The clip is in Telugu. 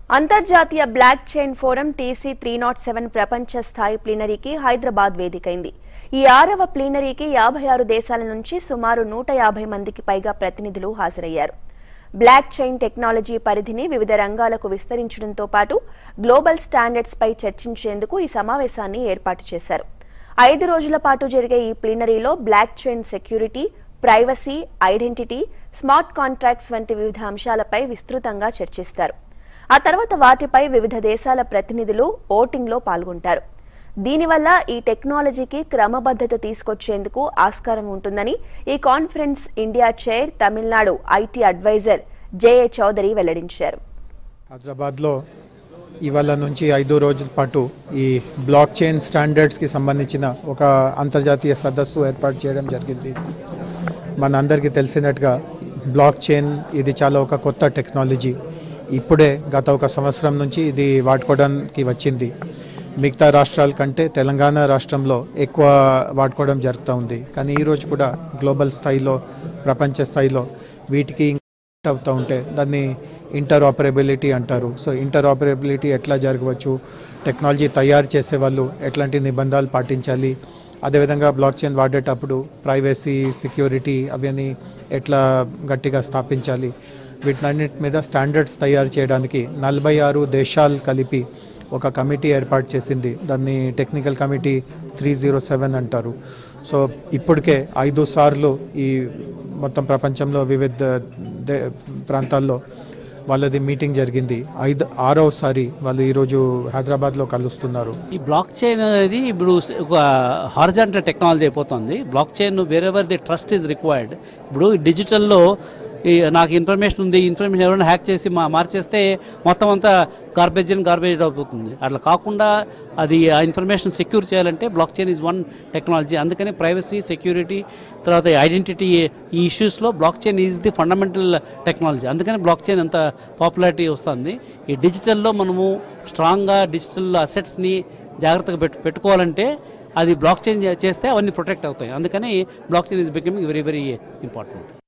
అంతర్జాతీయ block chain forum TC three nought seven ప్రపంచ స్థాయి ప్లీనరీకి హైదరాబాద్ వేదికైంది ఈ ఆరవ ప్లీనరీకి యాభై ఆరు దేశాల నుంచి సుమారు నూట యాభై మందికి పైగా ప్రతినిధులు హాజరయ్యారు బ్లాక్ చైన్ టెక్నాలజీ పరిధిని వివిధ రంగాలకు విస్తరించడంతో పాటు గ్లోబల్ స్టాండర్డ్స్ పై చర్చించేందుకు ఈ సమావేశాన్ని ఏర్పాటు చేశారు ఐదు రోజుల పాటు జరిగే ఈ ప్లీనరీలో block chain security privacy identity smart contracts వంటి వివిధ అంశాలపై విస్తృతంగా చర్చిస్తారు ఆ తర్వాత వాటిపై వివిధ దేశాల ప్రతినిధులు ఓటింగ్లో పాల్గొంటారు దీనివల్ల ఈ టెక్నాలజీకి క్రమబద్ధత తీసుకొచ్చేందుకు ఆస్కారం ఉంటుందని ఈ conference India chair Tamil Nadu IT adviser JA Chowdary వెల్లడించారు హైదరాబాద్లో ఇవాళ నుంచి ఐదు రోజుల పాటు ఈ బ్లాక్ చైన్ స్టాండర్డ్స్కి సంబంధించిన ఒక అంతర్జాతీయ సదస్సు ఏర్పాటు చేయడం జరిగింది మన అందరికీ తెలిసినట్టుగా బ్లాక్ చైన్ ఇది చాలా ఒక కొత్త టెక్నాలజీ ఇప్పుడే గత ఒక సంవత్సరం నుంచి ఇది వాడుకోవడానికి వచ్చింది మిగతా రాష్ట్రాల కంటే తెలంగాణ రాష్ట్రంలో ఎక్కువ వాడుకోవడం జరుగుతూ ఉంది కానీ ఈరోజు కూడా గ్లోబల్ స్థాయిలో ప్రపంచ స్థాయిలో వీటికి అవుతూ ఉంటే దాన్ని ఇంటర్ ఆపరబిలిటీ అంటారు సో ఇంటర్ ఆపరబిలిటీ ఎట్లా జరగవచ్చు టెక్నాలజీ తయారు చేసే వాళ్ళు ఎట్లాంటి నిబంధనలు పాటించాలి అదేవిధంగా బ్లాక్ చైన్ వాడేటప్పుడు ప్రైవసీ సెక్యూరిటీ అవన్నీ ఎట్లా గట్టిగా స్థాపించాలి వీటన్నిటి మీద స్టాండర్డ్స్ తయారు చేయడానికి నలభై ఆరు దేశాలు కలిపి ఒక కమిటీ ఏర్పాటు చేసింది దాన్ని technical committee three zero seven అంటారు సో ఇప్పటికే ఐదు సార్లు ఈ మొత్తం ప్రపంచంలో వివిధ దే ప్రాంతాల్లో వాళ్ళది మీటింగ్ జరిగింది ఐదు ఆరోసారి వాళ్ళు ఈరోజు హైదరాబాద్లో కలుస్తున్నారు ఈ బ్లాక్ చైన్ అనేది ఇప్పుడు ఒక హారిజాంటల్ టెక్నాలజీ అయిపోతుంది block chain wherever the trust is required ఇప్పుడు డిజిటల్లో ఈ నాకు ఇన్ఫర్మేషన్ ఉంది ఇన్ఫర్మేషన్ ఎవరైనా హ్యాక్ చేసి మా మార్చేస్తే మొత్తం అంతా గార్బేజ్ ఇన్ గార్బేజ్ అయిపోతుంది అట్లా కాకుండా అది ఆ ఇన్ఫర్మేషన్ సెక్యూర్ చేయాలంటే block chain is one technology అందుకని ప్రైవసీ సెక్యూరిటీ తర్వాత ఐడెంటిటీ ఈ ఇష్యూస్లో block chain is the fundamental technology అందుకని బ్లాక్ చైన్ అంత పాపులారిటీ వస్తుంది ఈ డిజిటల్లో మనము స్ట్రాంగ్గా డిజిటల్ అసెట్స్ని జాగ్రత్తగా పెట్టు పెట్టుకోవాలంటే అది బ్లాక్ చైన్ చేస్తే అవన్నీ ప్రొటెక్ట్ అవుతాయి అందుకని block chain is becoming very very important